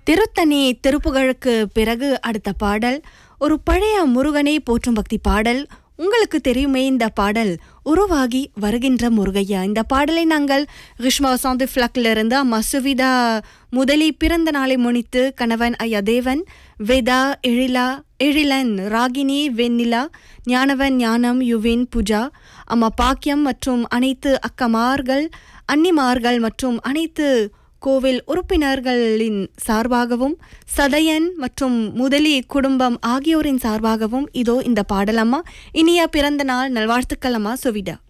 திருத்தணி திருப்புகழுக்கு பிறகு அடுத்த பாடல் ஒரு பழைய முருகனை போற்றும் பக்தி பாடல் உங்களுக்கு தெரியுமே இந்த பாடல் உருவாகி வருகின்ற முருகையா இந்த பாடலை நாங்கள் ரிஷ்மா சாந்தி ஃப்ளக்ல இருந்து அம்மா சுவிதா முதலி பிறந்த நாளை முன்னிட்டு கணவன் ஐயா தேவன் வேதா எழிலா எழிலன் ராகினி வெண்ணிலா ஞானவன் ஞானம் யுவின் புஜா அம்மா பாக்கியம் மற்றும் அனைத்து அக்கமார்கள் அன்னிமார்கள் மற்றும் அனைத்து கோவில் உறுப்பினர்களின் சார்பாகவும் சதயன் மற்றும் முதலி குடும்பம் ஆகியோரின் சார்பாகவும் இதோ இந்த பாடலம்மா இனிய பிறந்த நாள் நல்வாழ்த்துக்கள் அம்மா சுவிடா